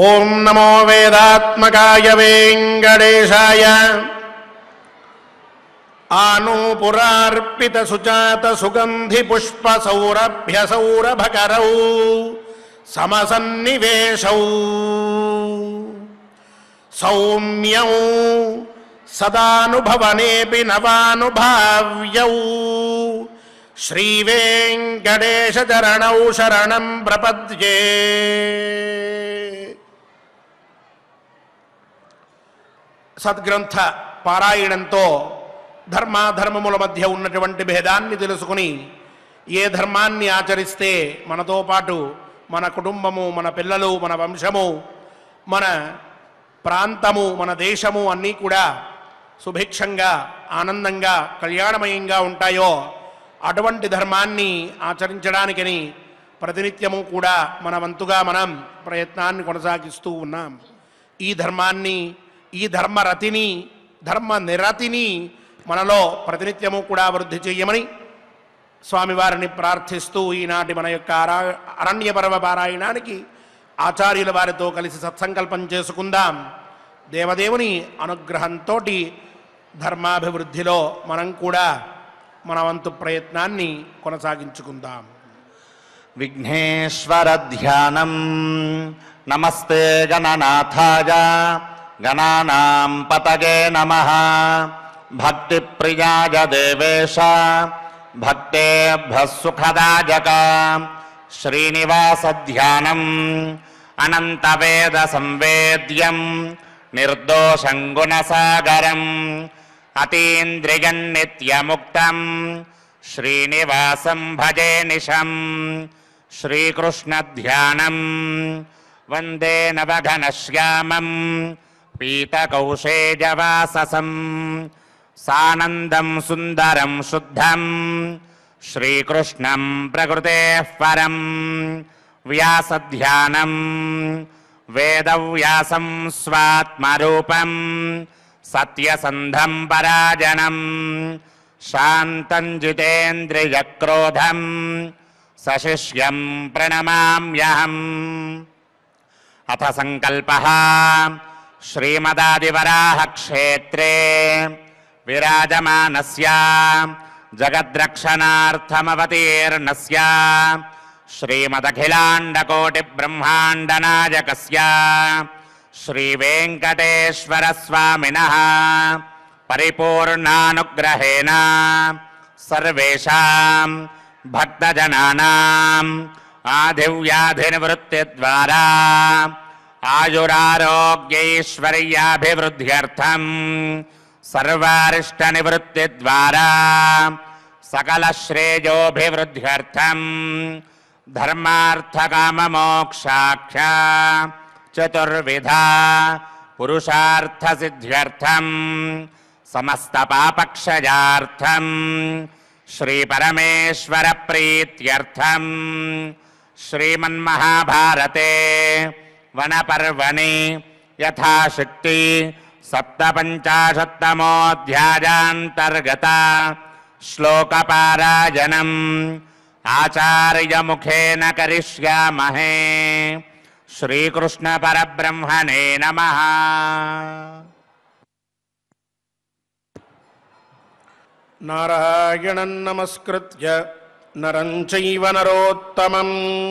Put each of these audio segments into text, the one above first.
ఓం నమో వేదాత్మకాయ వేంకటేశాయ ఆనూపురార్పిత సుజాత సుగంధి పుష్ప సౌరభ్య సౌరభకరౌ సమసన్నివేశౌ సౌమ్యౌ సదానుభవనేపి నవానుభావ్యౌ శ్రీవేంకటేశచరణౌ శరణం ప్రపద్యే సద్గ్రంథ పారాయణంతో ధర్మాధర్మముల మధ్య ఉన్నటువంటి భేదాన్ని తెలుసుకుని ఏ ధర్మాన్ని ఆచరిస్తే మనతో పాటు మన కుటుంబము మన పిల్లలు మన వంశము మన ప్రాంతము మన దేశము అన్నీ కూడా సుభిక్షంగా ఆనందంగా కళ్యాణమయంగా ఉంటాయో అటువంటి ధర్మాన్ని ఆచరించడానికని ప్రతినిత్యము కూడా మన వంతుగా మనం ప్రయత్నాన్ని కొనసాగిస్తూ ఉన్నాం ఈ ధర్మాన్ని ఈ ధర్మరతిని ధర్మ నిరతిని మనలో ప్రతినిత్యము కూడా వృద్ధి చేయమని స్వామివారిని ప్రార్థిస్తూ ఈనాటి మన యొక్క అరా అరణ్య పర్వ పారాయణానికి ఆచార్యుల వారితో కలిసి సత్సంకల్పం చేసుకుందాం దేవదేవుని అనుగ్రహంతో ధర్మాభివృద్ధిలో మనం కూడా మన వంతు ప్రయత్నాన్ని కొనసాగించుకుందాం విఘ్నేశ్వరధ్యానం నమస్తే గణనాథాయ గణానాం పతగే నమ భక్తిప్రియాయ దేవేశ భక్తేభ్యः సుఖదాయక శ్రీనివాసధ్యానం అనంతవేద సంవేద్యం నిర్దోషం గుణసాగరం అతీంద్రియం నిత్యముక్తం శ్రీనివాసం భజే నిశం శ్రీకృష్ణధ్యానం వందే నవఘనశ్యామం పీతకౌశేజవాససం సానందం సుందరం శుద్ధం శ్రీకృష్ణం ప్రకృతేః పరం వ్యాసధ్యానం వేదవ్యాసం స్వాత్మరూపం సత్యసంధం పరాజనం శాంతం జితేంద్రియక్రోధం సశిష్యం ప్రణమామ్యహం అథ సంకల్ప శ్రీమదాదివరాహక్షేత్రే విరాజమానస్య జగద్రక్షణార్థమవతీర్ణస్య శ్రీమదఖిలాండకోటిబ్రహ్మాండనాయకస్య శ్రీవేంకటేశ్వరస్వామినः పరిపూర్ణానుగ్రహేణ సర్వేషాం భక్తజనానాం ఆదివ్యాధినివృత్తిద్వారా ఆయురారోగ్యైశ్వర్యాభివృద్ధ్యర్థం సర్వారిష్టనివృత్తిద్వారా సకలశ్రేయోభివృద్ధ్యర్థం ధర్మార్థకామమోక్షాఖ్య చతుర్విధా పురుషార్థసిద్ధ్యర్థం సమస్తపాపక్షయార్థం శ్రీపరమేశ్వర ప్రీత్యర్థం శ్రీమన్మహాభారతే వనపర్వణి యథాశక్తి సప్తపంచాశత్తమోऽధ్యాయాन्तर्गत శ్లోకపారాయణం ఆచార్యముఖేన కరిష్యామహే శ్రీకృష్ణ పరబ్రహ్మణే నమః నారాయణం నమస్కృత్య నరం చైవ నరోత్తమం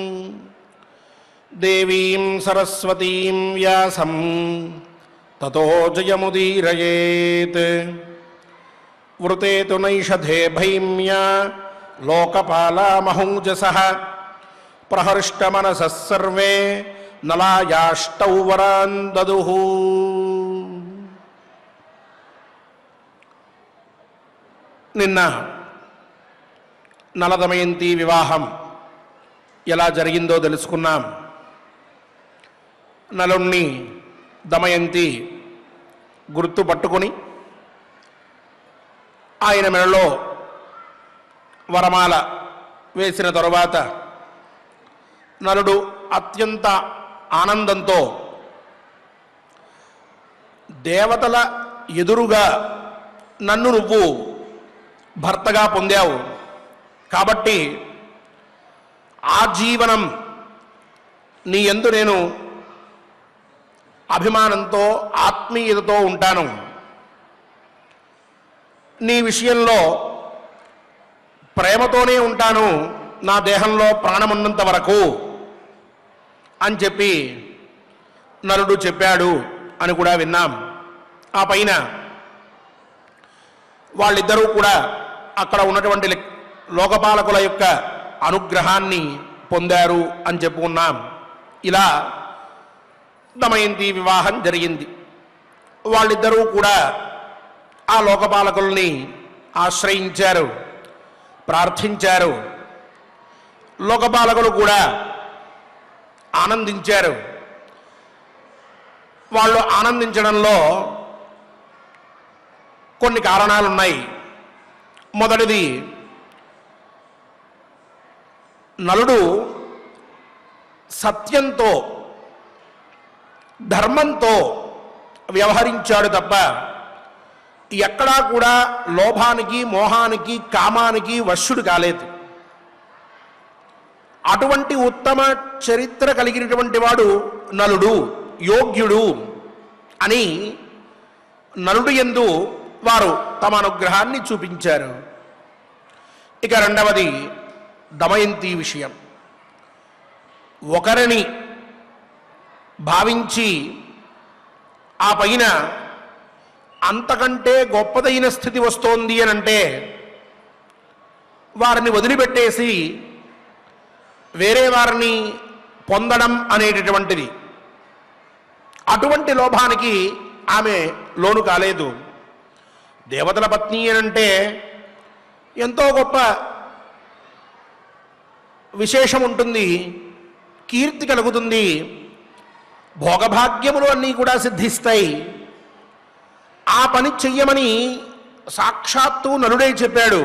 దేవీం సరస్వతీం వ్యాసం తతో జయముదీరయేత్ వృతే తు నైషధే భైమ్యా లోకపాలామహౌజస ప్రహృష్టమనసः సర్వే నలాయాష్టౌ వరాన్ దదుః నిన్న నలదమయంతి వివాహం ఎలా జరిగిందో తెలుసుకున్నాం నలుణ్ణి దమయంతి గుర్తు పట్టుకొని ఆయన మెడలో వరమాల వేసిన తరువాత నలుడు అత్యంత ఆనందంతో దేవతల ఎదురుగా నన్ను నువ్వు భర్తగా పొందావు కాబట్టి ఆజీవనం నీ ఎందు నేను అభిమానంతో ఆత్మీయతతో ఉంటాను నీ విషయంలో ప్రేమతోనే ఉంటాను నా దేహంలో ప్రాణమున్నంత వరకు అని చెప్పి నలుడు చెప్పాడు అని కూడా విన్నాం ఆ పైన వాళ్ళిద్దరూ కూడా అక్కడ ఉన్నటువంటి లెక్- లోకపాలకుల యొక్క అనుగ్రహాన్ని పొందారు అని చెప్పుకున్నాం ఇలా దమయంతి వివాహం జరిగింది వాళ్ళిద్దరూ కూడా ఆ లోకపాలకుల్ని ఆశ్రయించారు ప్రార్థించారు లోకపాలకులు కూడా ఆనందించారు వాళ్ళు ఆనందించడంలో కొన్ని కారణాలున్నాయి మొదటిది నలుడు సత్యంతో ధర్మంతో వ్యవహరించాడు తప్ప ఎక్కడా కూడా లోభానికి మోహానికి కామానికి వశ్యుడు కాలేదు అటువంటి ఉత్తమ చరిత్ర కలిగినటువంటి వాడు నలుడు యోగ్యుడు అని నలుడు ఎందు వారు తమ అనుగ్రహాన్ని చూపించారు ఇక రెండవది దమయంతి విషయం ఒకరిని భావించి ఆ పైన అంతకంటే గొప్పదైన స్థితి వస్తోంది అని అంటే వారిని వదిలిపెట్టేసి వేరే వారిని పొందడం అనేటటువంటిది అటువంటి లోభానికి ఆమె లోను కాలేదు దేవతల పత్ని అని అంటే ఎంతో గొప్ప విశేషం ఉంటుంది కీర్తి కలుగుతుంది భోగభాగ్యములు అన్నీ కూడా సిద్ధిస్తాయి ఆ పని చెయ్యమని సాక్షాత్తు నలుడే చెప్పాడు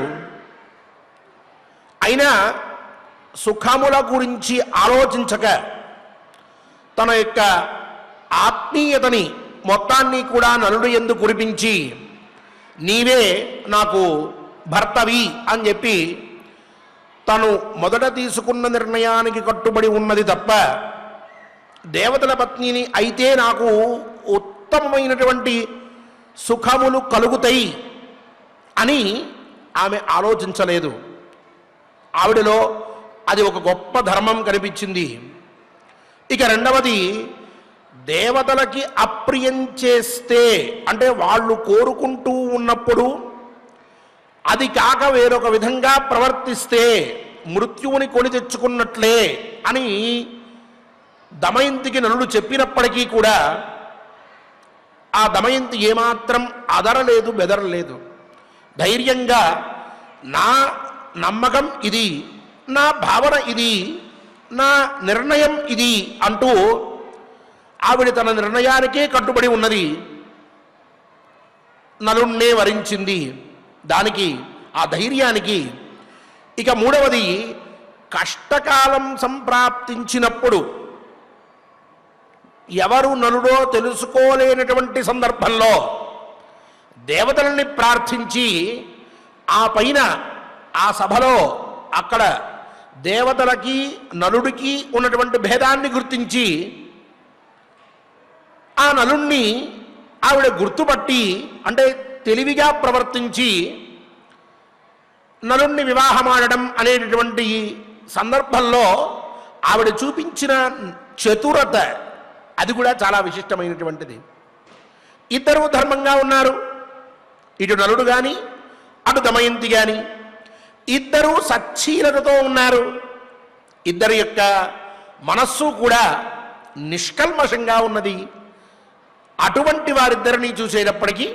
అయినా సుఖముల గురించి ఆలోచించక తన యొక్క ఆత్మీయతని మొత్తాన్ని కూడా నలుడు ఎందు కురిపించి నీవే నాకు భర్తవి అని చెప్పి తను మొదట తీసుకున్న నిర్ణయానికి కట్టుబడి ఉన్నది తప్ప దేవతల పత్నిని అయితే నాకు ఉత్తమమైనటువంటి సుఖములు కలుగుతాయి అని ఆమె ఆలోచించలేదు ఆవిడలో అది ఒక గొప్ప ధర్మం కనిపించింది ఇక రెండవది దేవతలకి అప్రియం చేస్తే అంటే వాళ్ళు కోరుకుంటూ ఉన్నప్పుడు అది కాక వేరొక విధంగా ప్రవర్తిస్తే మృత్యువుని కొని తెచ్చుకున్నట్లే అని దమయంతికి నలుడు చెప్పినప్పటికీ కూడా ఆ దమయంతి ఏమాత్రం అదరలేదు బెదరలేదు ధైర్యంగా నా నమ్మకం ఇది నా భావన ఇది నా నిర్ణయం ఇది అంటూ ఆవిడ తన నిర్ణయానికే కట్టుబడి ఉన్నది నలుణ్ణే వరించింది దానికి ఆ ధైర్యానికి ఇక మూడవది కష్టకాలం సంప్రాప్తించినప్పుడు ఎవరు నలుడో తెలుసుకోలేనటువంటి సందర్భంలో దేవతలని ప్రార్థించి ఆ పైన ఆ సభలో అక్కడ దేవతలకి నలుడికి ఉన్నటువంటి భేదాన్ని గుర్తించి ఆ నలుణ్ణి ఆవిడ గుర్తుపట్టి అంటే తెలివిగా ప్రవర్తించి నలుణ్ణి వివాహమాడడం అనేటటువంటి సందర్భంలో ఆవిడ చూపించిన చతురత అది కూడా చాలా విశిష్టమైనటువంటిది ఇద్దరు ధర్మంగా ఉన్నారు ఇటు నలుడు కానీ అటు దమయంతి కానీ ఇద్దరు సచ్చీలతతో ఉన్నారు ఇద్దరి యొక్క మనస్సు కూడా నిష్కల్మషంగా ఉన్నది అటువంటి వారిద్దరిని చూసేటప్పటికీ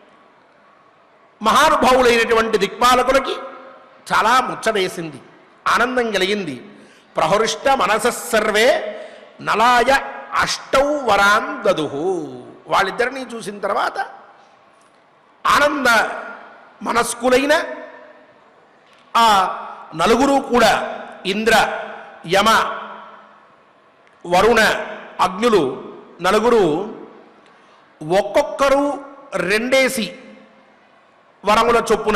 మహానుభావులైనటువంటి దిక్పాలకులకి చాలా ముచ్చటేసింది ఆనందం కలిగింది ప్రహృష్ట మనసస్సర్వే నలాయ అష్టౌ వరాన్ దదుహు వాళ్ళిద్దరిని చూసిన తర్వాత ఆనంద మనస్కులైన ఆ నలుగురు కూడా ఇంద్ర యమ వరుణ అగ్నులు నలుగురు ఒక్కొక్కరు రెండేసి వరముల చొప్పున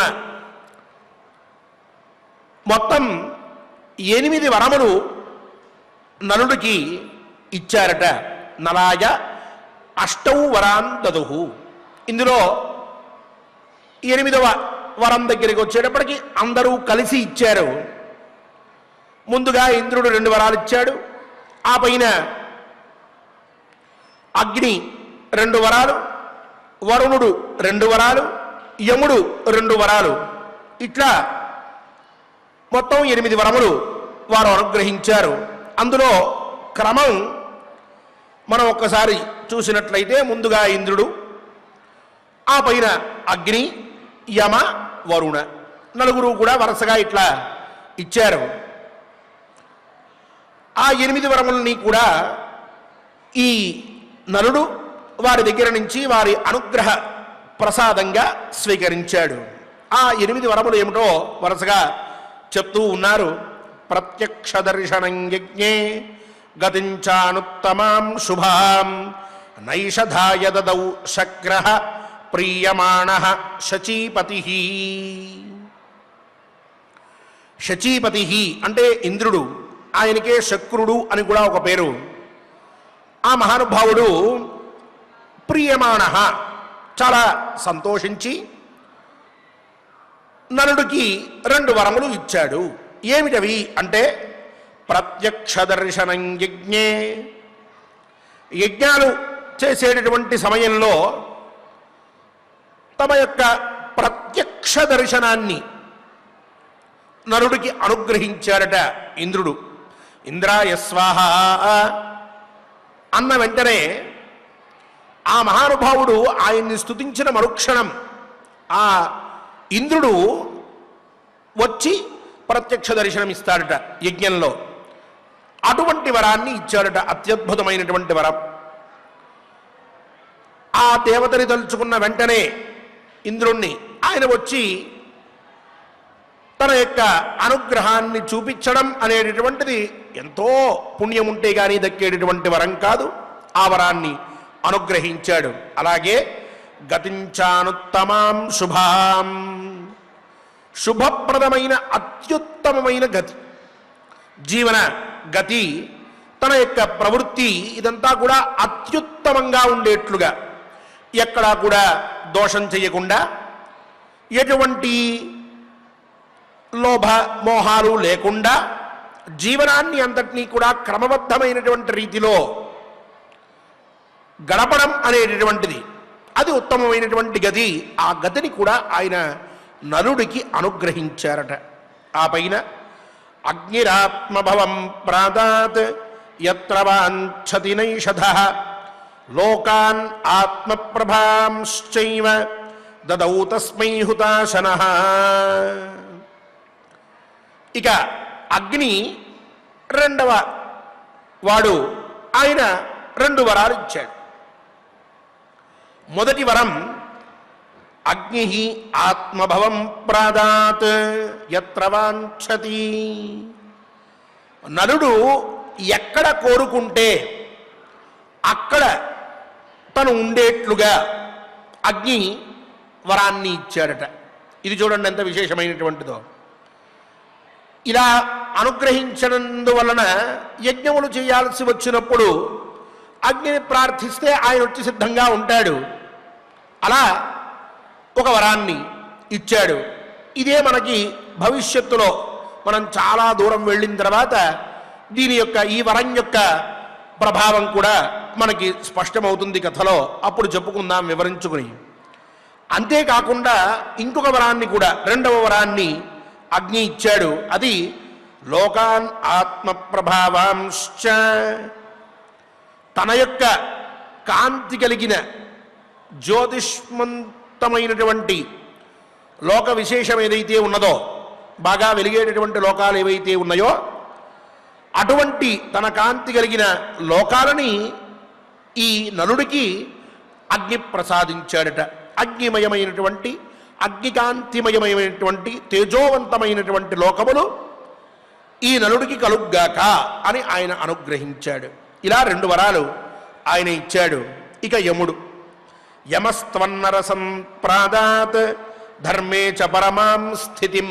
మొత్తం ఎనిమిది వరములు నలుడికి ఇచ్చారట నలాయ అష్టౌ వరాన్ దదుహు ఇందులో ఎనిమిదవ వరం దగ్గరికి వచ్చేటప్పటికి అందరూ కలిసి ఇచ్చారు ముందుగా ఇంద్రుడు రెండు వరాలు ఇచ్చాడు ఆ పైన అగ్ని రెండు వరాలు వరుణుడు రెండు వరాలు యముడు రెండు వరాలు ఇట్లా మొత్తం ఎనిమిది వరములు వారు అనుగ్రహించారు అందులో క్రమం మనం ఒక్కసారి చూసినట్లయితే ముందుగా ఇంద్రుడు ఆ పైన అగ్ని యమ వరుణ నలుగురు కూడా వరుసగా ఇట్లా ఇచ్చారు ఆ ఎనిమిది వరములని కూడా ఈ నలుడు వారి దగ్గర నుంచి వారి అనుగ్రహ ప్రసాదంగా స్వీకరించాడు ఆ ఎనిమిది వరములు ఏమిటో వరుసగా చెప్తూ ఉన్నారు ప్రత్యక్ష దర్శనం యజ్ఞే గతించానుత్తమాం శుభాం నైషధాయ దదౌ శక్ర ప్రీయమాణ శచీపతి శచీపతి అంటే ఇంద్రుడు ఆయనకే శక్రుడు అని కూడా ఒక పేరు ఆ మహానుభావుడు ప్రియమాణ చాలా సంతోషించి నలుడికి రెండు వరములు ఇచ్చాడు ఏమిటవి అంటే ప్రత్యక్ష దర్శనం యజ్ఞే యజ్ఞాలు చేసేటటువంటి సమయంలో తమ యొక్క ప్రత్యక్ష దర్శనాన్ని నరుడికి అనుగ్రహించాడట ఇంద్రుడు ఇంద్రాయ స్వాహ అన్న వెంటనే ఆ మహానుభావుడు ఆయన్ని స్తుతించిన మరుక్షణం ఆ ఇంద్రుడు వచ్చి ప్రత్యక్ష దర్శనం ఇస్తాడట యజ్ఞంలో అటువంటి వరాన్ని ఇచ్చాడట అత్యద్భుతమైనటువంటి వరం ఆ దేవతని తలుచుకున్న వెంటనే ఇంద్రుణ్ణి ఆయన వచ్చి తన యొక్క అనుగ్రహాన్ని చూపించడం అనేటటువంటిది ఎంతో పుణ్యం ఉంటే కానీ దక్కేటటువంటి వరం కాదు ఆ వరాన్ని అనుగ్రహించాడు అలాగే గతించానుత్తమాం శుభాం శుభప్రదమైన అత్యుత్తమమైన గతి జీవన గతి తన యొక్క ప్రవృత్తి ఇదంతా కూడా అత్యుత్తమంగా ఉండేట్లుగా ఎక్కడా కూడా దోషం చేయకుండా ఎటువంటి లోభ మోహాలు లేకుండా జీవనాన్ని అంతటినీ కూడా క్రమబద్ధమైనటువంటి రీతిలో గడపడం అనేటటువంటిది అది ఉత్తమమైనటువంటి గది ఆ గతిని కూడా ఆయన నలుడికి అనుగ్రహించారట ఆ పైన అగ్నిరాత్మభవం ప్రాదాత్ ఎత్ర వాంఛతి నైషధ లోకాన్ ఆత్మప్రభాంశ్చైవ దదౌ తస్మై హుతాశన ఇక అగ్ని రెండవ వాడు ఆయన రెండు వరాలు ఇచ్చాడు మొదటి వరం అగ్ని ఆత్మభవం ప్రాదాత్ ఎత్ర వాంఛతి నలుడు ఎక్కడ కోరుకుంటే అక్కడ తను ఉండేట్లుగా అగ్ని వరాన్ని ఇచ్చాడట ఇది చూడండి ఎంత విశేషమైనటువంటిదో ఇలా అనుగ్రహించడందువలన యజ్ఞములు చేయాల్సి వచ్చినప్పుడు అగ్నిని ప్రార్థిస్తే ఆయన వచ్చి సిద్ధంగా ఉంటాడు అలా ఒక వరాన్ని ఇచ్చాడు ఇదే మనకి భవిష్యత్తులో మనం చాలా దూరం వెళ్ళిన తర్వాత దీని యొక్క ఈ వరం యొక్క ప్రభావం కూడా మనకి స్పష్టమవుతుంది కథలో అప్పుడు చెప్పుకుందాం వివరించుకుని అంతేకాకుండా ఇంకొక వరాన్ని కూడా రెండవ వరాన్ని అగ్ని ఇచ్చాడు అది లోకాన్ ఆత్మ ప్రభావాంశ్చ తన యొక్క కాంతి కలిగిన జ్యోతిష్మంతమైనటువంటి లోక విశేషం ఏదైతే ఉన్నదో బాగా వెలిగేటటువంటి లోకాలు ఏవైతే ఉన్నాయో అటువంటి తన కాంతి కలిగిన లోకాలని ఈ నలుడికి అగ్ని ప్రసాదించాడట అగ్నిమయమైనటువంటి అగ్నికాంతిమయమైనటువంటి తేజోవంతమైనటువంటి లోకములు ఈ నలుడికి కలుగ్గాక అని ఆయన అనుగ్రహించాడు ఇలా రెండు వరాలు ఆయన ఇచ్చాడు ఇక యముడు యమస్త్వన్నర సంప్రాదాత్ ధర్మే చ పరమాం స్థితిం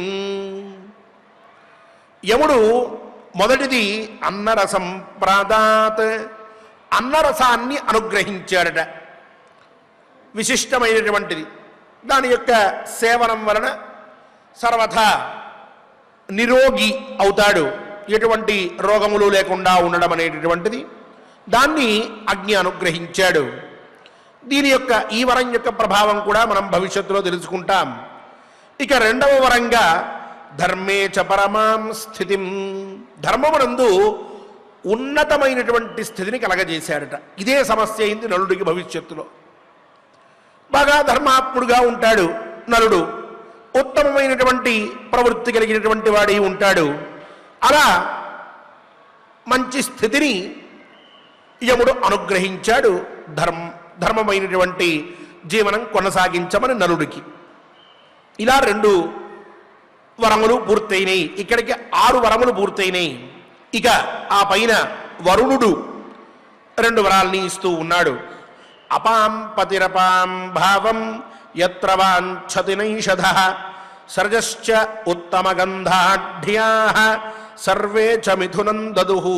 యముడు మొదటిది అన్నరసం ప్రాదాత్ అన్నరసాన్ని అనుగ్రహించాడట విశిష్టమైనటువంటిది దాని యొక్క సేవనం వలన సర్వథా నిరోగి అవుతాడు ఎటువంటి రోగములు లేకుండా ఉండడం అనేటటువంటిది దాన్ని అగ్ని అనుగ్రహించాడు దీని యొక్క ఈ వరం యొక్క ప్రభావం కూడా మనం భవిష్యత్తులో తెలుసుకుంటాం ఇక రెండవ వరంగా ధర్మే చ పరమాం స్థితిం ధర్మమునందు ఉన్నతమైనటువంటి స్థితిని కలగజేశాడట ఇదే సమస్య అయింది నలుడికి భవిష్యత్తులో బాగా ధర్మాత్ముడుగా ఉంటాడు నలుడు ఉత్తమమైనటువంటి ప్రవృత్తి కలిగినటువంటి వాడి ఉంటాడు అలా మంచి స్థితిని యముడు అనుగ్రహించాడు ధర్మ ధర్మమైనటువంటి జీవనం కొనసాగించమని నలుడికి ఇలా రెండు వరములు పూర్తయినాయి ఇక్కడికి ఆరు వరములు పూర్తయినాయి ఇక ఆ పైన వరుణుడు రెండు వరాల్ని ఇస్తూ ఉన్నాడు అపాం పతిరపాం భావం ఎత్ర వాంఛతి నైషధ సర్జశ్చ ఉత్తమగంధాఢ్యా సర్వే చ మిథునం దదుహు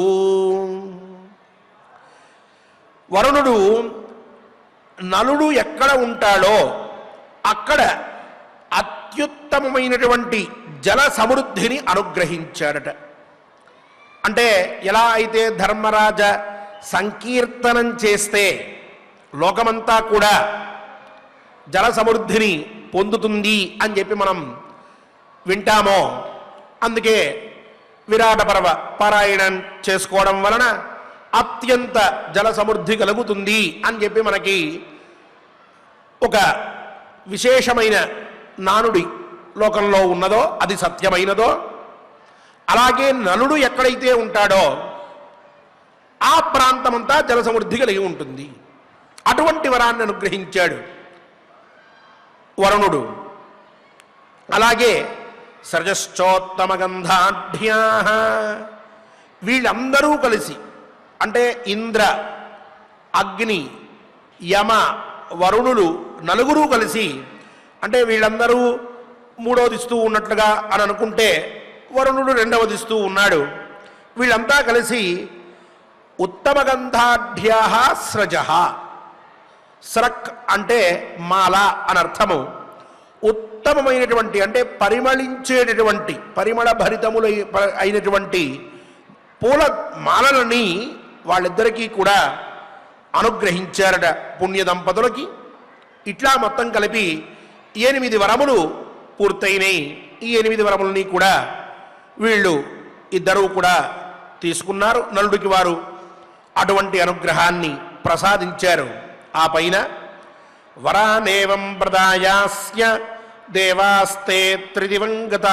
వరుణుడు నలుడు ఎక్కడ ఉంటాడో అక్కడ అత్యుత్తమమైనటువంటి జల సమృద్ధిని అనుగ్రహించాడట అంటే ఎలా అయితే ధర్మరాజ సంకీర్తనం చేస్తే లోకమంతా కూడా జల సమృద్ధిని పొందుతుంది అని చెప్పి మనం వింటామో అందుకే విరాట పర్వ పారాయణం చేసుకోవడం వలన అత్యంత జల సమృద్ధి కలుగుతుంది అని చెప్పి మనకి ఒక విశేషమైన నానుడి లోకంలో ఉన్నదో అది సత్యమైనదో అలాగే నలుడు ఎక్కడైతే ఉంటాడో ఆ ప్రాంతమంతా జల సమృద్ధి కలిగి ఉంటుంది అటువంటి వరాన్ని అనుగ్రహించాడు వరుణుడు అలాగే సరజశ్చోత్తమ గంధాఢ్యా వీళ్ళందరూ కలిసి అంటే ఇంద్ర అగ్ని యమ వరుణులు నలుగురు కలిసి అంటే వీళ్ళందరూ మూడవదిస్తూ ఉన్నట్లుగా అని అనుకుంటే వరుణుడు రెండవదిస్తూ ఉన్నాడు వీళ్ళంతా కలిసి ఉత్తమ గంధాఢ్యా స్రజ స్రక్ అంటే మాల అని అర్థము ఉత్తమమైనటువంటి అంటే పరిమళించేటటువంటి పరిమళ భరితములు అయినటువంటి పూల మాలలని వాళ్ళిద్దరికీ కూడా అనుగ్రహించారట పుణ్య దంపతులకి ఇట్లా మొత్తం కలిపి ఎనిమిది వరములు పూర్తయినాయి ఈ ఎనిమిది వరములని కూడా వీళ్ళు ఇద్దరూ కూడా తీసుకున్నారు నలుడికి వారు అటువంటి అనుగ్రహాన్ని ప్రసాదించారు ఆ పైన వరానేవం ప్రదాయాస్య దేవాస్తే త్రిదివంగతా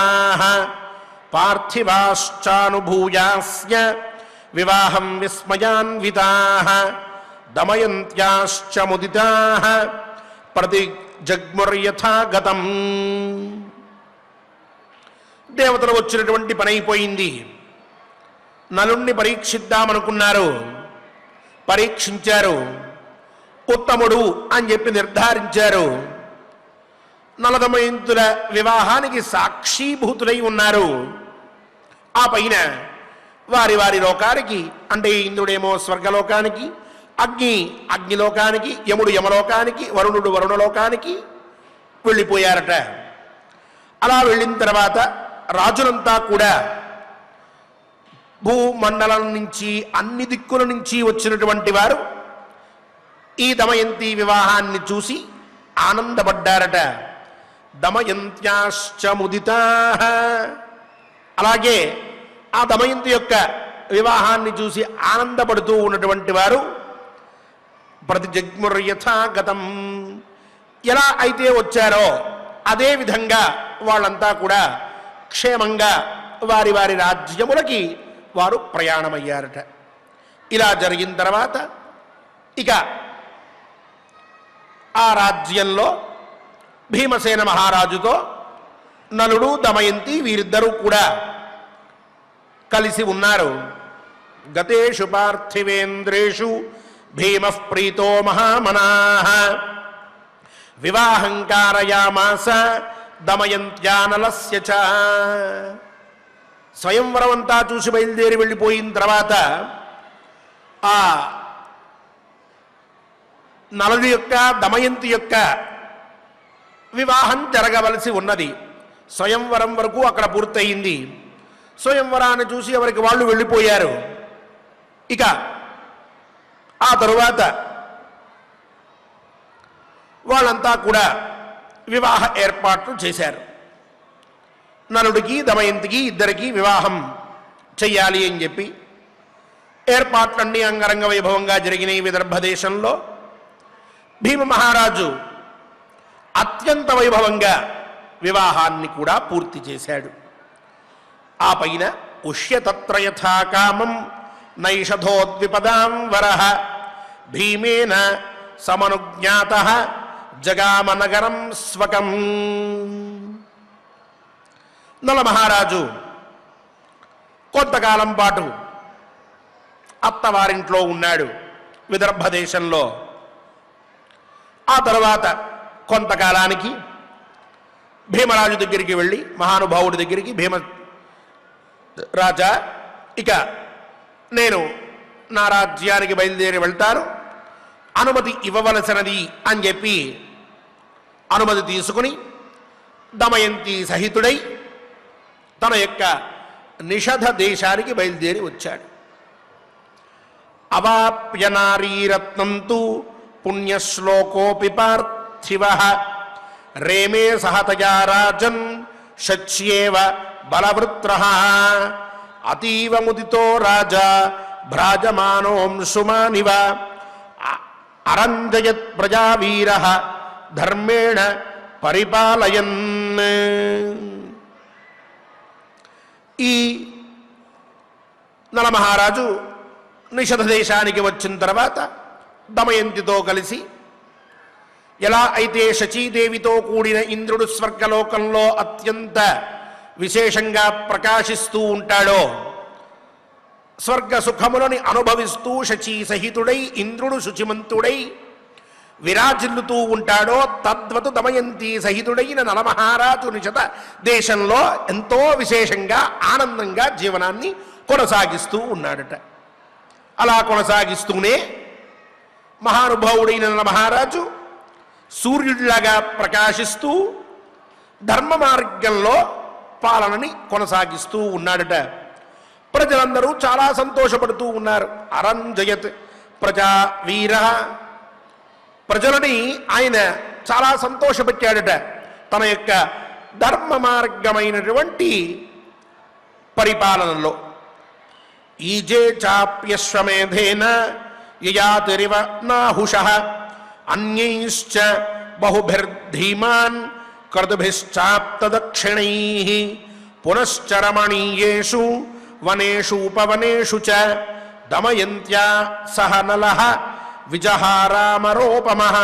పార్థివాశ్చానుభూయాస్య వివాహం విస్మయాన్వితా దమయంత్యాశ్చ ముదితా ప్రతి జగ్ముర్యథా గతం దేవతలు వచ్చినటువంటి పని అయిపోయింది నలుణ్ణి పరీక్షిద్దామనుకున్నారు పరీక్షించారు ఉత్తముడు అని చెప్పి నిర్ధారించారు నలదమయంతుల వివాహానికి సాక్షీభూతులై ఉన్నారు ఆ పైన వారి వారి లోకానికి అంటే ఇంద్రుడేమో స్వర్గలోకానికి అగ్ని అగ్నిలోకానికి యముడు యమలోకానికి వరుణుడు వరుణలోకానికి వెళ్ళిపోయారట అలా వెళ్ళిన తర్వాత రాజులంతా కూడా భూమండలం నుంచి అన్ని దిక్కుల నుంచి వచ్చినటువంటి వారు ఈ దమయంతి వివాహాన్ని చూసి ఆనందపడ్డారట దమయంత్యాశ్చ ముదితా అలాగే ఆ దమయంతి యొక్క వివాహాన్ని చూసి ఆనందపడుతూ ఉన్నటువంటి వారు ప్రతి జగ్ముర్యథాగతం ఎలా అయితే వచ్చారో అదే విధంగా వాళ్ళంతా కూడా క్షేమంగా వారి వారి రాజ్యములకి వారు ప్రయాణమయ్యారట ఇలా జరిగిన తర్వాత ఇక ఆ రాజ్యంలో భీమసేన మహారాజుతో నలుడు దమయంతి వీరిద్దరూ కూడా కలిసి ఉన్నారు గతేషు పార్థివేంద్రేషు భీమ ప్రీతో మహామనా వివాహంకారయామాస దమయంత్యానలస్య చ స్వయంవరం అంతా చూసి బయలుదేరి వెళ్ళిపోయిన తర్వాత ఆ నలుడి యొక్క దమయంతి యొక్క వివాహం జరగవలసి ఉన్నది స్వయంవరం వరకు అక్కడ పూర్తయింది స్వయంవరాన్ని చూసి ఎవరికి వాళ్ళు వెళ్ళిపోయారు ఇక ఆ తరువాత వాళ్ళంతా కూడా వివాహ ఏర్పాట్లు చేశారు నలుడికి దమయంతికి ఇద్దరికి వివాహం చెయ్యాలి అని చెప్పి ఏర్పాట్లన్నీ అంగరంగ వైభవంగా జరిగినాయి విదర్భ దేశంలో భీమ మహారాజు అత్యంత వైభవంగా వివాహాన్ని కూడా పూర్తి చేశాడు ఆ పైన ఉష్యతత్ర యథా కామం నైషధోద్విపదాం వర భీమేన సమనుజ్ఞాత జగామనగరం స్వకం నల మహారాజు కొంతకాలం పాటు అత్తవారింట్లో ఉన్నాడు విదర్భ దేశంలో ఆ తర్వాత కొంతకాలానికి భీమరాజు దగ్గరికి వెళ్ళి మహానుభావుడి దగ్గరికి భీమ రాజా ఇక నేను నా రాజ్యానికి బయలుదేరి వెళ్తాను అనుమతి ఇవ్వవలసినది అని చెప్పి అనుమతి తీసుకుని దమయంతి సహితుడై తన యొక్క నిషధ దేశానికి బయలుదేరి వచ్చాడు అవాప్య నారీరత్నం తు పుణ్యశ్లోకోపి పార్థివ రేమే సహతయా రాజన్ శచ్యేవ బలవృత్ర అతీవ ముదితో రాజా భ్రాజమానోంశుమానివ అ- అరంజయత్ ప్రజావీర ధర్మేణ పరిపాలయన్ ఈ నలమహారాజు నిషధ దేశానికి వచ్చిన తర్వాత దమయంతితో కలిసి ఎలా అయితే శచీదేవితో కూడిన ఇంద్రుడు స్వర్గలోకంలో అత్యంత విశేషంగా ప్రకాశిస్తూ ఉంటాడో స్వర్గ సుఖములని అనుభవిస్తూ శచీ సహితుడై ఇంద్రుడు శుచిమంతుడై విరాజిల్లుతూ ఉంటాడో తద్వతు దమయంతి సహితుడైన నలమహారాజు నిషత దేశంలో ఎంతో విశేషంగా ఆనందంగా జీవనాన్ని కొనసాగిస్తూ ఉన్నాడట అలా కొనసాగిస్తూనే మహానుభావుడైన నలమహారాజు సూర్యుడిలాగా ప్రకాశిస్తూ ధర్మ మార్గంలో పాలనని కొనసాగిస్తూ ఉన్నాడట ప్రజలందరూ చాలా సంతోషపడుతూ ఉన్నారు అరంజయత్ ప్రజా వీర ప్రజలని ఆయన చాలా సంతోషపెట్టాడట తన యొక్క ధర్మ మార్గమైనటువంటి పరిపాలనలో ఈజే చాప్యశ్వమేధేన యయాతిరివ నాహుష అన్యైశ్చ బహుభిర్ధీమాన్ క్రతుభిశ్చాప్తదక్షిణై పునశ్చ రమణీయేషు వనేషు ఉపవనేషు చ దమయంత్యా సహ నలః విజహారామరోపమః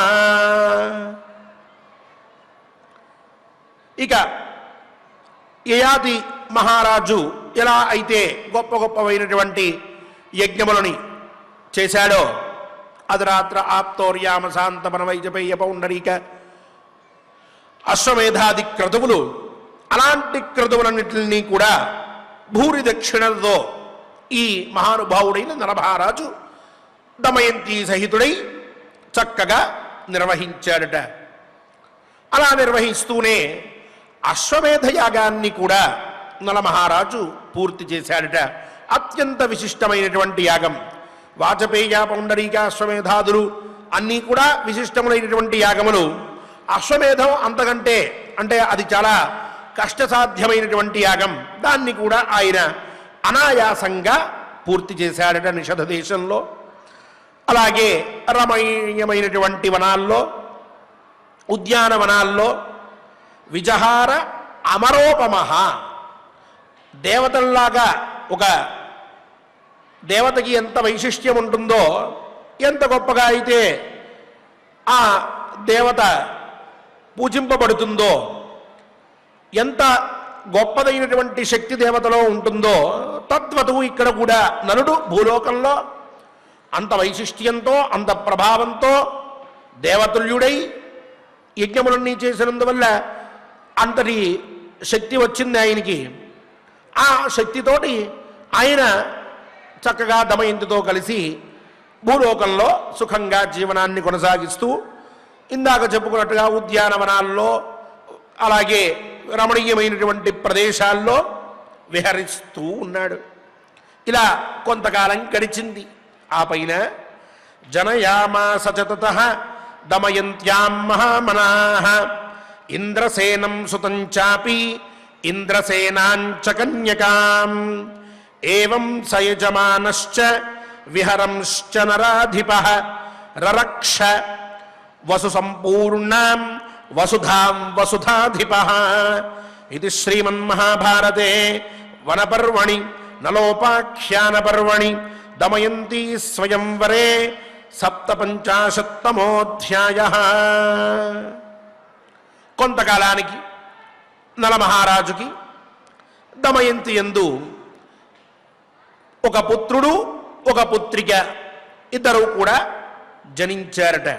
ఇక యయాతి మహారాజు ఎలా అయితే గొప్ప గొప్పవైనటువంటి యజ్ఞములని చేశాడో అధరాత్ర ఆప్తోర్యామ శాంతమన వైజపేయ పౌండరీక అశ్వమేధాది క్రతువులు అలాంటి క్రతువులన్నింటినీ కూడా భూరి దక్షిణలతో ఈ మహానుభావుడైన నరమహారాజు దమయంతి సహితుడై చక్కగా నిర్వహించాడట అలా నిర్వహిస్తూనే అశ్వమేధ యాగాన్ని కూడా నలమహారాజు పూర్తి చేశాడట అత్యంత విశిష్టమైనటువంటి యాగం వాజపేయ పౌండరీక అశ్వమేధాదులు అన్నీ కూడా విశిష్టములైనటువంటి యాగములు అశ్వమేధం అంతకంటే అంటే అది చాలా కష్టసాధ్యమైనటువంటి యాగం దాన్ని కూడా ఆయన అనాయాసంగా పూర్తి చేశాడట నిషధ దేశంలో అలాగే రమణీయమైనటువంటి వనాల్లో ఉద్యానవనాల్లో విజహార అమరోపమహ దేవతల్లాగా ఒక దేవతకి ఎంత వైశిష్ట్యం ఉంటుందో ఎంత గొప్పగా అయితే ఆ దేవత పూజింపబడుతుందో ఎంత గొప్పదైనటువంటి శక్తి దేవతలో ఉంటుందో తద్వతు ఇక్కడ కూడా నలుడు భూలోకంలో అంత వైశిష్ట్యంతో అంత ప్రభావంతో దేవతుల్యుడై యజ్ఞములన్నీ చేసినందువల్ల అంతటి శక్తి వచ్చింది ఆయనకి ఆ శక్తితోటి ఆయన చక్కగా దమయంతితో కలిసి భూలోకంలో సుఖంగా జీవనాన్ని కొనసాగిస్తూ ఇందాక చెప్పుకున్నట్టుగా ఉద్యానవనాల్లో అలాగే రమణీయమైనటువంటి ప్రదేశాల్లో విహరిస్తూ ఉన్నాడు ఇలా కొంతకాలం గడిచింది ఆ పైన జనయామాస చతత దమయంత్యాం మహామనా ఇంద్రసేనం సుతం చాపి ఇంద్రసేనాంచ కన్యకాం ఏం సయజమానశ్చ విహరంశ్చ నరాధిప రరక్ష వసు సంపూర్ణాం వసుధాం వసుధాధిప ఇది శ్రీమన్మహాభారతే వనపర్వణి నలోపాఖ్యాన పర్వణి దమయంతి స్వయంవరే సప్తపంచాశత్తమోధ్యాయ కొంతకాలానికి నలమహారాజుకి దమయంతి ఎందు ఒక పుత్రుడు ఒక పుత్రిక ఇద్దరు కూడా జనించారట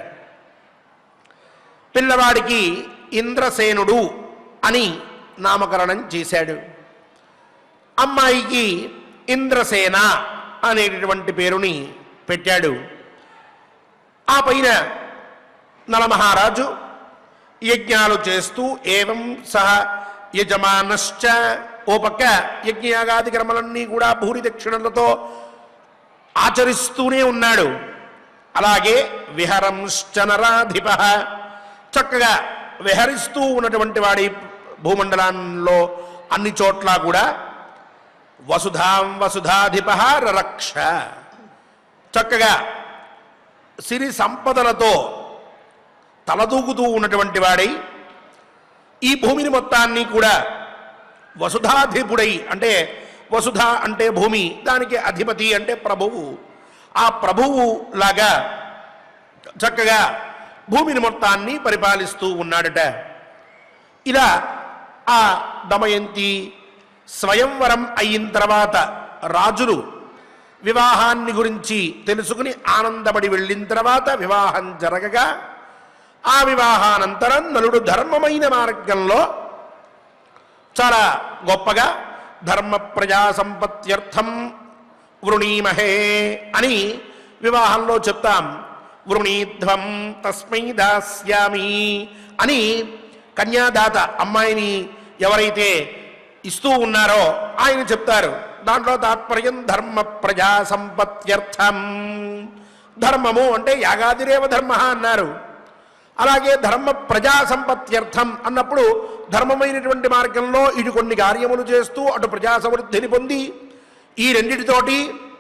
పిల్లవాడికి ఇంద్రసేనుడు అని నామకరణం చేశాడు అమ్మాయికి ఇంద్రసేన అనేటటువంటి పేరుని పెట్టాడు ఆ పైన నలమహారాజు యజ్ఞాలు చేస్తూ ఏవం సహ యజమానశ్చ ఓ పక్క యజ్ఞయాగాది కర్మలన్నీ కూడా భూరి దక్షిణలతో ఆచరిస్తూనే ఉన్నాడు అలాగే విహరంశ్చ నరాధిప చక్కగా విహరిస్తూ ఉన్నటువంటి వాడి భూమండలంలో అన్ని చోట్ల కూడా వసుధాం వసుధాధిప రరక్ష చక్కగా సిరి సంపదలతో తలదూకుతూ ఉన్నటువంటి వాడై ఈ భూమిని మొత్తాన్ని కూడా వసుధాధిపుడై అంటే వసుధ అంటే భూమి దానికి అధిపతి అంటే ప్రభువు ఆ ప్రభువు లాగా చక్కగా భూమిని మొత్తాన్ని పరిపాలిస్తూ ఉన్నాడట ఇలా ఆ దమయంతి స్వయంవరం అయిన తర్వాత రాజులు వివాహాన్ని గురించి తెలుసుకుని ఆనందపడి వెళ్ళిన తర్వాత వివాహం జరగగా ఆ వివాహానంతరం నలుడు ధర్మమైన మార్గంలో చాలా గొప్పగా ధర్మ ప్రజా సంపత్త్యర్థం వృణీమహే అని వివాహంలో చెప్తాం వృణీధ్వం తస్మై దాస్యామి అని కన్యాదాత అమ్మాయిని ఎవరైతే ఇస్తూ ఉన్నారో ఆయన చెప్తారు దాంట్లో తాత్పర్యం ధర్మ ప్రజా సంపత్త్యర్థం ధర్మము అంటే యాగాదిరేవ ధర్మ అన్నారు అలాగే ధర్మ ప్రజా సంపత్త్యర్థం అన్నప్పుడు ధర్మమైనటువంటి మార్గంలో ఇటు కొన్ని కార్యములు చేస్తూ అటు ప్రజా సమృద్ధిని పొంది ఈ రెండిటితోటి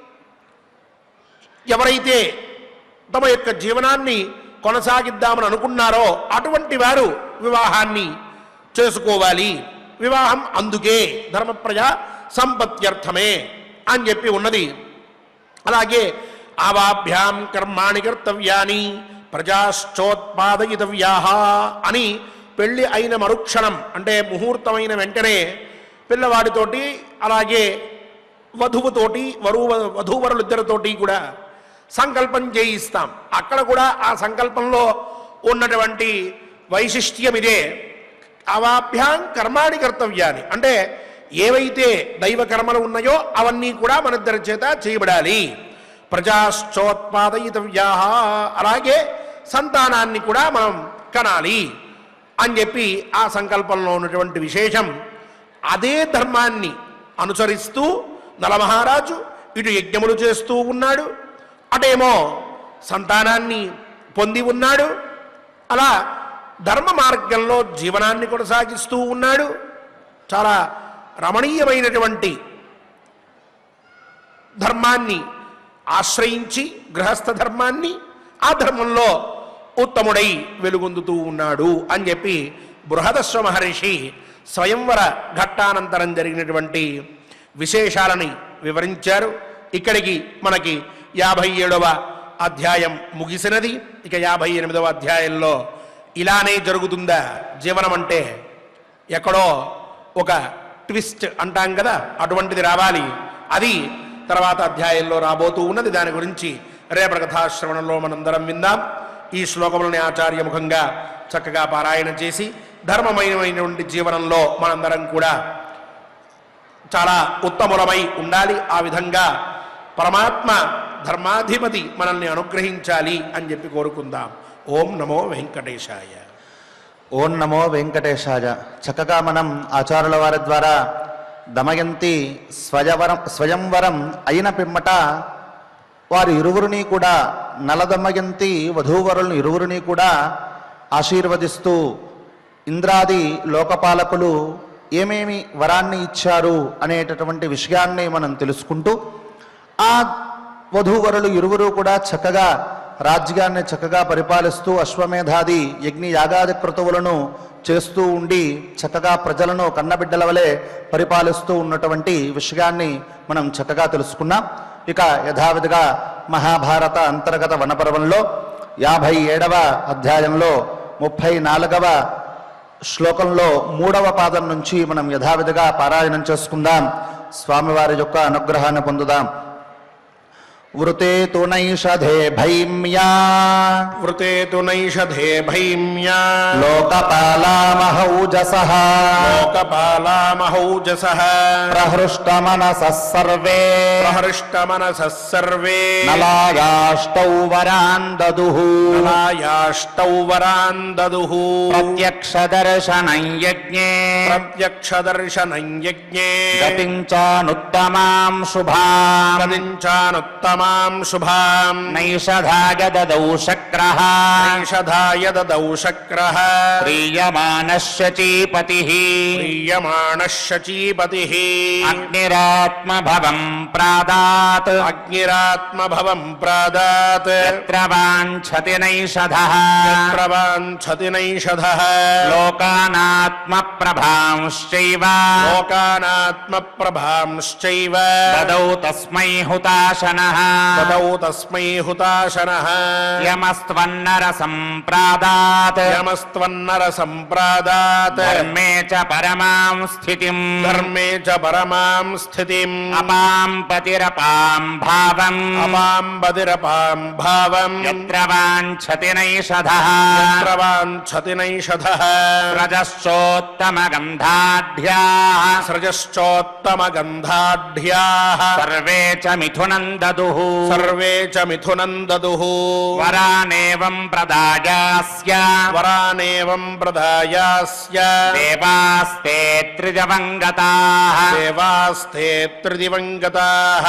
ఎవరైతే తమ యొక్క జీవనాన్ని కొనసాగిద్దామని అనుకున్నారో అటువంటి వారు వివాహాన్ని చేసుకోవాలి వివాహం అందుకే ధర్మ ప్రజా సంపత్త్యర్థమే అని చెప్పి ఉన్నది అలాగే ఆవాభ్యాం కర్మాణి కర్తవ్యాని ప్రజాశ్చోత్పాదయితవ్యా అని పెళ్లి అయిన మరుక్షణం అంటే ముహూర్తమైన వెంటనే పిల్లవాడితోటి అలాగే వధువుతోటి వరువు వధూవరులిద్దరితోటి కూడా సంకల్పం చేయిస్తాం అక్కడ కూడా ఆ సంకల్పంలో ఉన్నటువంటి వైశిష్ట్యం ఇదే అవాభ్యాం కర్మాణి కర్తవ్యాన్ని అంటే ఏవైతే దైవ కర్మలు ఉన్నాయో అవన్నీ కూడా మన ఇద్దరి చేత చేయబడాలి ప్రజాశ్చోత్పాదయితవ్యా అలాగే సంతానాన్ని కూడా మనం కనాలి అని చెప్పి ఆ సంకల్పంలో ఉన్నటువంటి విశేషం అదే ధర్మాన్ని అనుసరిస్తూ నలమహారాజు ఇటు యజ్ఞములు చేస్తూ ఉన్నాడు అటేమో సంతానాన్ని పొంది ఉన్నాడు అలా ధర్మ మార్గంలో జీవనాన్ని కొనసాగిస్తూ ఉన్నాడు చాలా రమణీయమైనటువంటి ధర్మాన్ని ఆశ్రయించి గృహస్థ ధర్మాన్ని ఆ ధర్మంలో ఉత్తముడై వెలుగొందుతూ ఉన్నాడు అని చెప్పి బృహదశ్వ మహర్షి స్వయంవర ఘట్టానంతరం జరిగినటువంటి విశేషాలని వివరించారు ఇక్కడికి మనకి యాభై ఏడవ అధ్యాయం ముగిసినది ఇక యాభై ఎనిమిదవ అధ్యాయంలో ఇలానే జరుగుతుందా జీవనం అంటే ఎక్కడో ఒక ట్విస్ట్ అంటాం కదా అటువంటిది రావాలి అది తర్వాత అధ్యాయంలో రాబోతూ ఉన్నది దాని గురించి రేపటి కథాశ్రవణంలో మనందరం విందాం ఈ శ్లోకములని ఆచార్యముఖంగా చక్కగా పారాయణ చేసి ధర్మమైనటువంటి జీవనంలో మనందరం కూడా చాలా ఉత్తములమై ఉండాలి ఆ విధంగా పరమాత్మ ధర్మాధిపతి మనల్ని అనుగ్రహించాలి అని చెప్పి కోరుకుందాం ఓం నమో వెంకటేశాయ ఓం నమో వెంకటేశాయ చక్కగా మనం ఆచారుల వారి ద్వారా దమయంతి స్వయవరం స్వయంవరం అయిన పిమ్మట వారి ఇరువురిని కూడా నలదమయంతి వధూవరులను ఇరువురిని కూడా ఆశీర్వదిస్తూ ఇంద్రాది లోకపాలకులు ఏమేమి వరాన్ని ఇచ్చారు అనేటటువంటి విషయాన్ని మనం తెలుసుకుంటూ ఆ వధూవరులు ఇరువురు కూడా చక్కగా రాజ్యాన్ని చక్కగా పరిపాలిస్తూ అశ్వమేధాది యజ్ఞ యాగాది క్రతువులను చేస్తూ ఉండి చక్కగా ప్రజలను కన్నబిడ్డల వలె పరిపాలిస్తూ ఉన్నటువంటి విషయాన్ని మనం చక్కగా తెలుసుకున్నాం ఇక యథావిధిగా మహాభారత అంతర్గత వనపర్వంలో యాభై ఏడవ అధ్యాయంలో ముప్పై నాలుగవ శ్లోకంలో మూడవ పాదం నుంచి మనం యథావిధిగా పారాయణం చేసుకుందాం స్వామివారి యొక్క అనుగ్రహాన్ని పొందుదాం వృతే తు నైషధే భైమ్యా వృతే తు నైషధే భైమ్యా లోకపాలామహౌజస లోకపాలామహౌజస ప్రహృష్టమనసः సర్వే ప్రహృష్టమనసः సర్వే నలాగాష్టౌ వరాన్ దదుః నలాయాష్టౌ వరాన్ దదుః ప్రత్యక్షదర్శనం యజ్ఞే ప్రత్యక్షదర్శనం యజ్ఞే గతిం చానుత్తమాం శుభాం గతించానుత్తమాం శుభాం నైషధాయ దదౌ శక్రః నైషధాయ దదౌ శక్రః ప్రీయమానస్య చీపతిః ప్రీయమాణः శచీపతిः అగ్నిరాత్మభవం ప్రాదాత్ అగ్నిరాత్మభవం ప్రాదాత్ యత్ర వాంఛతి నైషధః ప్రవాంఛతి నైషధः లోకానాత్మప్రభాంశ్చైవ లోకానాత్మప్రభాంశ్చైవ దదౌ తస్మై హుతాశనః దదౌ తస్మై హుతాశనः యమస్త్వన్నర సంప్రాదాత్ యమస్త్వన్నర సంప్రాదాత్ ధర్మే చ పరమాం స్థితిం ధర్మే చ పరమాం స్థితిం అపాం పతిరపాం భావం అపాం బదిరపాం భావం యత్ర వాంఛతి నైషధః ప్రవాంఛతి నైషధः రజశ్చోత్తమగంధాఢ్యాः సృజశ్చోత్తమగంధాఢ్యాः సర్వే చ మిథునం దదుః సర్వే చ మిథునం దదుః వరానేవం ప్రదాయాస్య వరానేవం ప్రదాయాస్య దేవాస్తే త్రిజవంగతాः దేవాస్తే త్రిదివంగతాः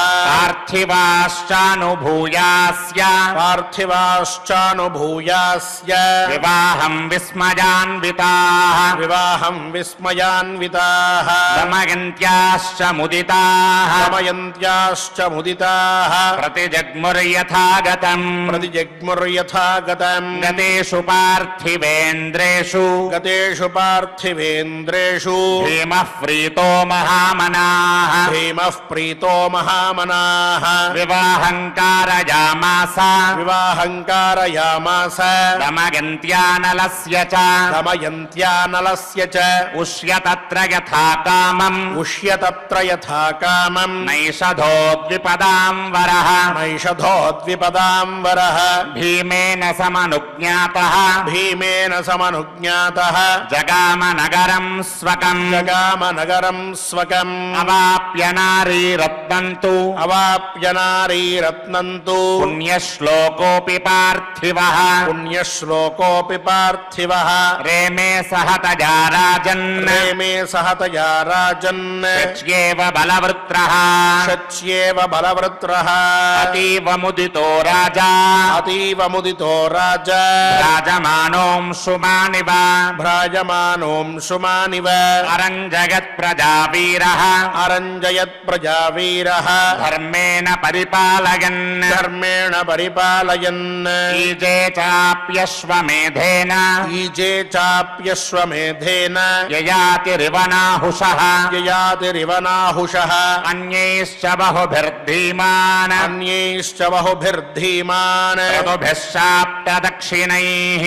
పార్థివాశ్చానుభూయాస్య పార్థివాశ్చానుభూయాస్య వివాహం విస్మయాన్వితాः వివాహం విస్మయాన్వితాः దమయంత్యాశ్చ ముదితాः సమయంత్యాశ్చ ముదితాः ప్రతిజగ్ముర్యథాగతం ప్రతిజగ్ముర్యథా గతం గతేషు పార్థివేంద్రేషు గతేషు పార్థివేంద్రేషు భీమః ప్రీతో మహామనాः భీమః ప్రీతో మహామనాः వివాహం కారయామాస వివాహంకారయామాస దమయంత్యానలస్య చ దమయంత్యానలస్య చ ఉష్య తత్ర యథా కామం ఉష్యతత్ర యథా కామం నైషధోద్విపదాం వరః నైషధోద్విపదాం వరః భీమేన సమనుజ్ఞాతః భీమేన సమనుజ్ఞాతः జగామ నగరం స్వకం జగామ నగరం స్వకం అవాప్య నారీరత్నంతు అవాప్య నారీరత్నంతు పుణ్యశ్లోకోపి పార్థివః పుణ్యశ్లోకోపి పార్థివः రేమే సహతజా రాజన్ ప్రేమే సహతయా రాజన్ ప్రచ్యేవ బలవృత్రః షచ్యేవ బలవృత్రः అతీవ ముదితో రాజా అతీవ ముదితో రాజా రాజమానోంశుమానివ భ్రాజమానోంశుమానివ అరంజగత్ ప్రజావీరః అరంజయత్ ప్రజావీరः ధర్మేణ పరిపాలయన్ ధర్మేణ పరిపాలయన్ ఈజే చాప్యశ్వమేధేన ఈజే చాప్యశ్వమేధేన యయాతిరివనాహుషః యయాతిరివనాహుషः అన్యైశ్చ బహుభిర్ధీమాన్ అన్యైశ్చ బహుభిర్ధీమాన్ ఋతుభిశ్చాప్తదక్షిణైః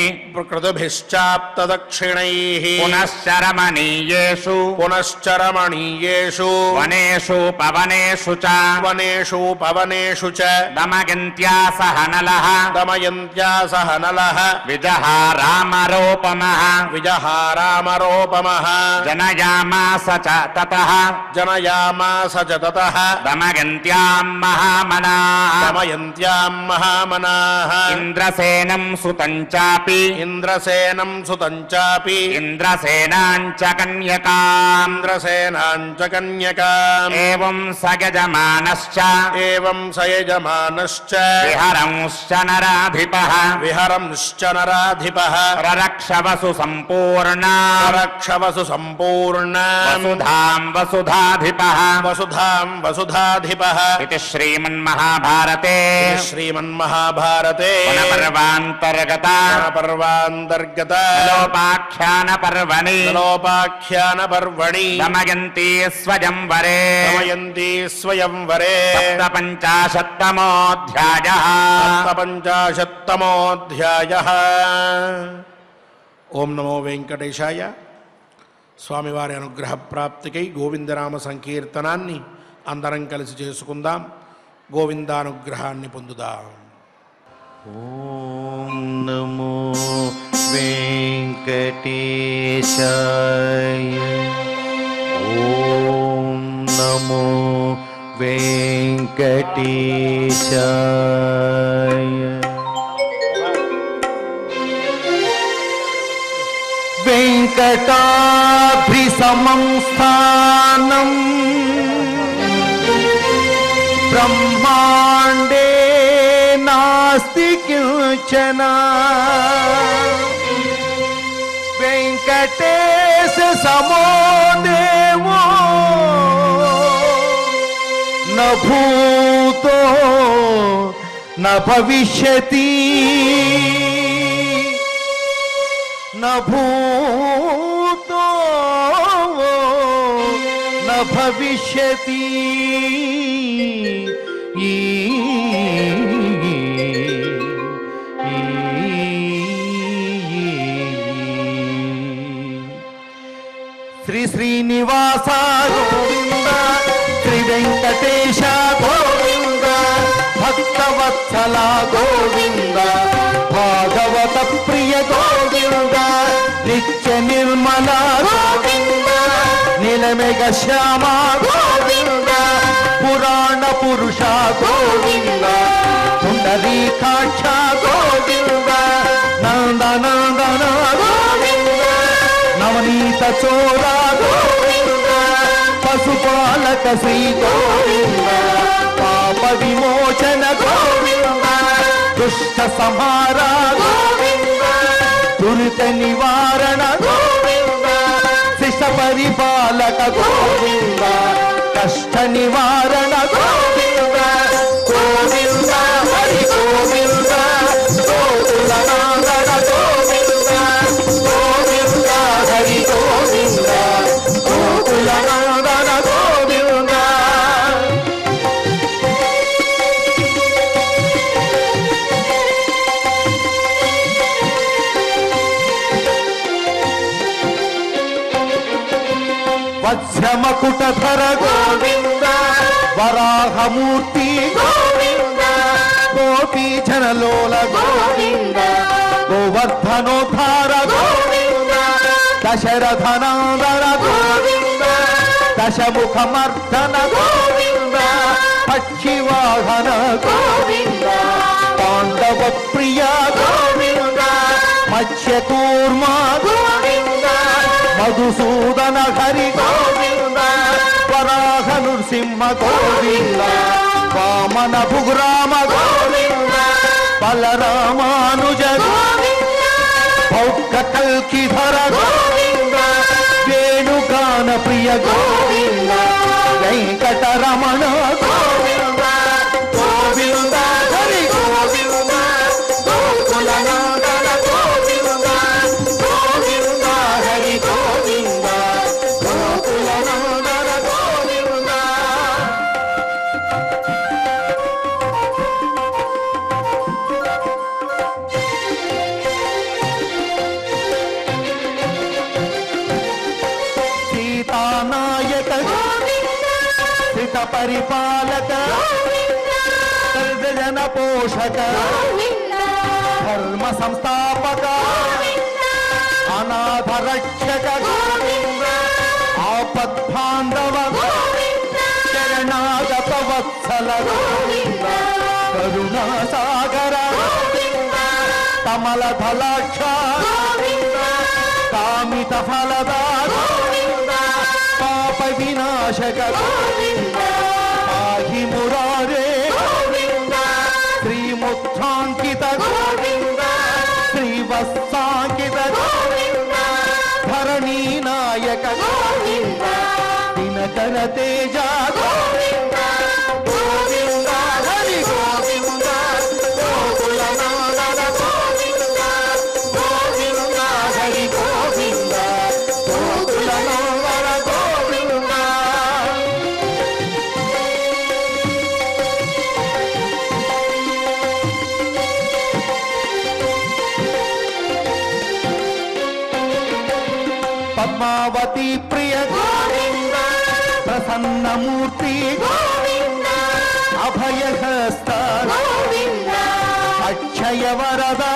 కృతుభిశ్చాప్తదక్షిణైः పునశ్చరమణీయేషు పునశ్చరమణీయేషు వనేషు వనేషు పవనేషు చ వనేషు పవనేషు చ దమగంత్యా సహ నలః దమయంత్యా సహ నలః విజహారామరోపమః విజహారామరోపమః జనయామాస చ తతః జనయామాస చ తతః దమగంత్యాం మహామనాః దమయంత్యాం మహామనాః ఇంద్రసేనం సుతం చాపి ఇంద్రసేనం సుతం చాపి ఇంద్రసేనాంచ కన్యకాం ఇంద్రసేనాంచ కన్యకాం ఏవం సగజమానశ్చ ఏవం సయజమానశ్చ విహరంశ్చ నరాధిపః విహరంశ్చ నరాధిపః రరక్షవసు సంపూర్ణ రక్షవసు సంపూర్ణ వసుధాం వసుధాధిపః వసుధాం వసుధాధిపః ఇది శ్రీమన్మహాభారతే శ్రీమన్మహాభారతే పర్వాంతర్గత పర్వాంతర్గత లోపాఖ్యాన పర్వణి లోపాఖ్యాన పర్వణి దమయంతి స్వయం వరే సమయంతి స్వయంవరే సప్తపంచాశత్తమోऽధ్యాయ పంచాశత్తమోధ్యాయ ఓం నమో వెంకటేశాయ స్వామివారి అనుగ్రహ ప్రాప్తికై గోవిందనామ సంకీర్తనాన్ని అందరం కలిసి చేసుకుందాం గోవిందానుగ్రహాన్ని పొందుదాం ఓం నమో వెంకటేశాయ ఓం నమో వెంకటేశాయ వెంకటాద్రిసమం స్థానం బ్రహ్మాండే నాస్తి కించన వెంకటేశ సమో దేవో న భూతో న భవిష్యతి न भूतो न भविष्यति ई శ్రీ శ్రీనివాస గోవింద శ్రీ వెంకటేశ గోవింద భక్తవత్సల గోవింద భాగవత ప్రియ గోవింద నిత్య నిర్మల గోవింద నిలమెగ శ్యామ గోవింద పురాణ పురుష గోవింద పుండరీకాక్ష గోవింద నందనందన గోవింద నవనీత చోర గోవింద పశుపాలక శ్రీ గోవింద పాప విమోచన గోవింద దుష్ట సంహార గోవింద దురిత నివారణ గోవింద శిష పరిపాలక గోవింద కష్ట నివారణ గోవింద గోవింద హరి గోవింద గోకుల నాగర గోవింద గోవింద హరి గోవింద గోకుల నాగర గోవింద వజ్రమకుటధర గోవింద వరాహమూర్తి గోవింద గోపీ జనలోల గోవింద గోవర్ధనోద్ధార గోవింద దశరథనాదర గోవింద దశముఖమర్దన గోవింద పక్షివాహన గోవింద పాండవ ప్రియ గోవింద మత్స్యకూర్మ గోవింద మధుసూదన హరి గోవింద వరాహ నృసింహ గోవింద వామన భుగురామ గోవింద బలరామానుజ గోవింద పౌక్క కల్కిధర గోవింద వేణుగాన ప్రియ గోవింద వెంకటరమణ గోవింద గోవింద హరి గోవింద గోకుల నందన గోవింద గోవింద హరి గోవింద గోకుల నందన గోవింద సీతానాయక దళిత పరిపాలక జన పోషక ధర్మ సంస్థాపక అనాథ రక్షక ఆపద్బాంధవ శరణాగత వత్సల కరుణా సాగర కమల ఫలాక్ష కామిత ఫలదార పాప వినాశక పాహి మురారే శ్రీముఖాంకిత శ్రీవత్సాంకిత ధరణీ నాయక దినకర తేజ గోవింద హరి గోవింద గోకుల నాదన గోవింద గోవింద హరి గోవింద గోకుల నాదన గోవింద పద్మావతి ప్రియ గోవింద ప్రసన్నమూర్తి అభయహస్త అక్షయ వరద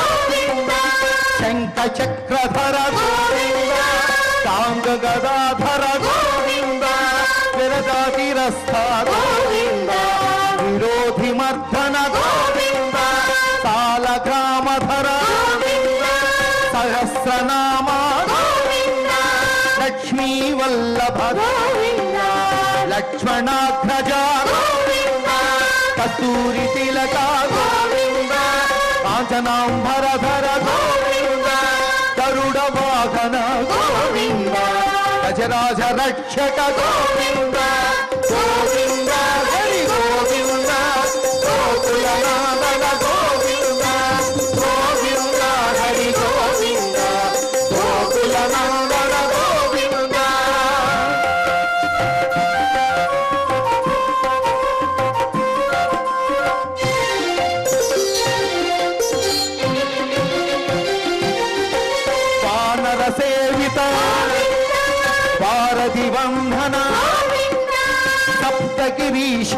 శంఖ చక్రధర గోవింద తాంగ గదాధర గోవింద విరజాతిరస్థ విరోధి మర్దన గోవింద సాలగ్రామధర సహస్రనామ లక్ష్మీ వల్లభ లక్ష్మణాగ్రజ కస్తూరి తిలక గోవింద కాంచనాంబరధర గోవింద గరుడ వాహన గోవింద గజరాజ రక్షక గోవింద గోవింద హరి గోవింద గోకుల నాదన గోవింద గోవింద హరి గోవింద గోకుల నాదన గోవింద వానర సేవిత భారతి వందన సప్తగిరీశ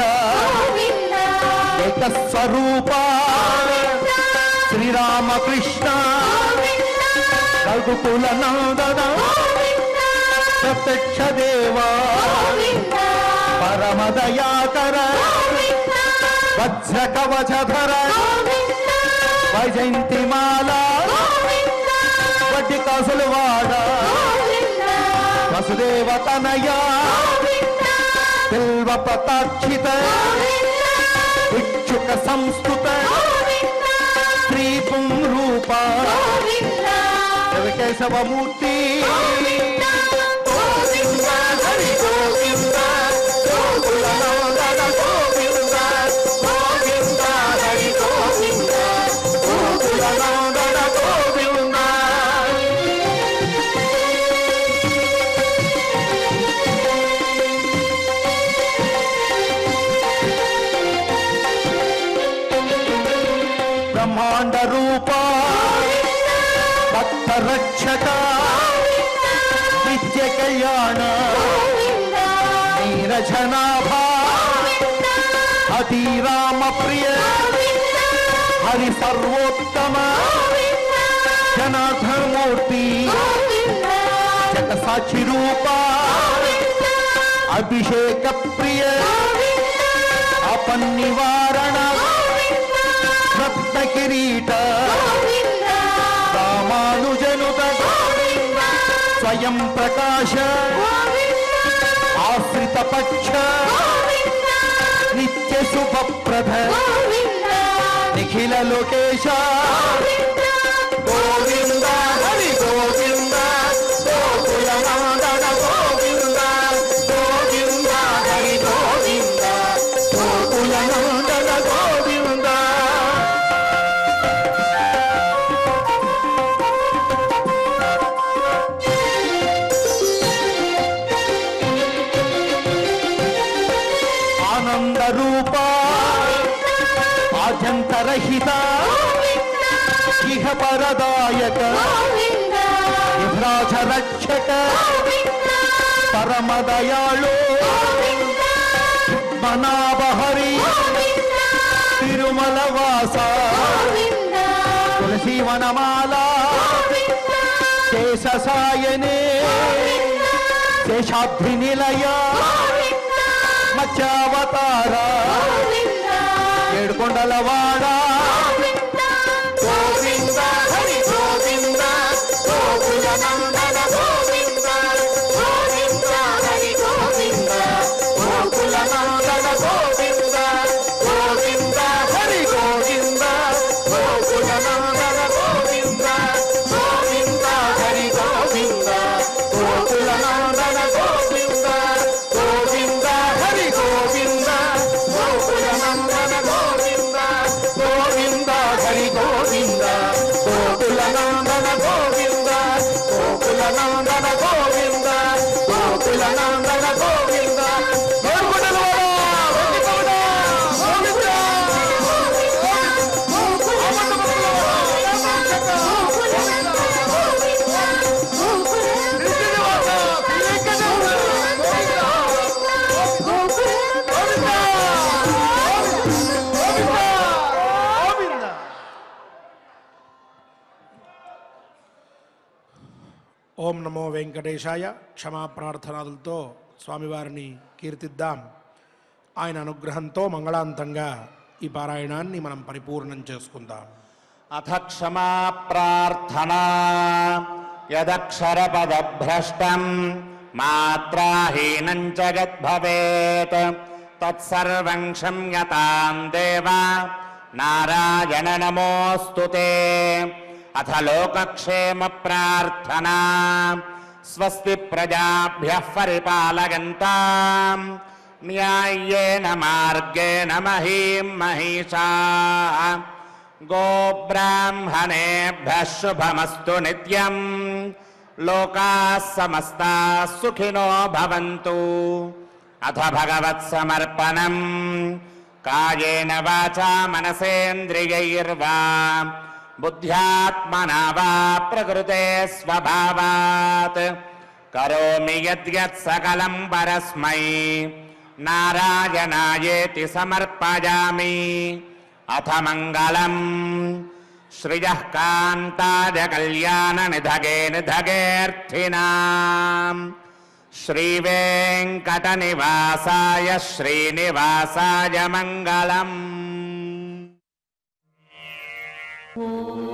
ఏక స్వరూప శ్రీరామకృష్ణ రఘుకుల నందన ప్రత్యక్ష దేవా పరమదయాకర వజ్ర కవచధర వైజయంతి మాల వడ్డి కాసులు వాడ వసుదేవ తనయ బిల్వ పతాక్షిత ఇచ్చుక సంస్కృత శ్రీ పుంరూప కేశవమూర్తి గోవింద హరి గోవింద గోకుల నందన గోవింద గోవింద హరి గోవింద గోకుల నందన గోవింద బ్రహ్మాండ రూప భక్త రక్షక నిత్య కళ్యాణ నీరజనాభ అతి రామ ప్రియ హరి సర్వోత్తమ జనార్దనమూర్తి జగ సాక్షి రూప అభిషేక ప్రియ అపన్నివారణ రత్న కిరీట రామానుజనుత స్వయం ప్రకాశ ఆశ్రిత పక్ష నిత్య శుభప్రద నిఖిల లోకేశ గోవింద హరి గోవింద గోకుల నందన గోవింద గోవింద హరి గోవింద గోకుల నందన గోవింద ఆనంద రూప ఆజంతరహిత ఇహ పరదాయక విభ్రాజ రక్షక పరమదయాళు పద్మనాభహరి తిరుమల వాస తులసి వనమాల శేషసాయనే శేషాద్రి నిలయ మత్స్యావతార ఏడుకొండలవాడ గోవింద హరి గోవింద గోకుల నందన గోవింద గోవింద హరి గోవింద గోకుల నందన గోవింద గోవింద హరి గోవింద గోకుల నందన గోవింద గోవింద హరి గోవింద గోకుల నందన గోవింద గోవింద హరి గోవింద గోకుల నందన గోవింద గోవింద హరి గోవింద గోకుల నందన గోవింద గోకుల నందన గోవింద గోకుల నందన గోవింద ఓం నమో వెంకటేశాయ క్షమా ప్రార్థనాలతో స్వామివారిని కీర్తిద్దాం ఆయన అనుగ్రహంతో మంగళాంతంగా ఈ పారాయణాన్ని మనం పరిపూర్ణం చేసుకుందాం అథ క్షమా ప్రార్థనా యదక్షరపదభ్రష్టం మాత్రాహీనం జగద్భవేత్ తత్సర్వం క్షమ్యతాం దేవ నారాయణ నమోऽस्तु తే అథ లోకక్షేమ ప్రార్థనా స్వస్తి ప్రజాభ్యः పరిపాలయంతాం న్యాయ్యేన మార్గేణ మహీం మహిషాः गोब्राह्मणेभ्यः शुभमस्तु नित्यम् लोकाः समस्ताः सुखिनो भवन्तु अथ भगवत्समर्पणम् कायेन वाचा मनसेन्द्रियैर्वा बुद्ध्यात्मना वा प्रकृते स्वभावात् करोमि यद्यत् सकलम् परस्मै नारायणायेति समर्पयामि अथ मङ्गलम् श्रियः कान्ताय कल्याणनिधगे निधगेऽर्थिनाम् श्रीवेङ्कटनिवासाय श्रीनिवासाय मङ्गलम् ఓం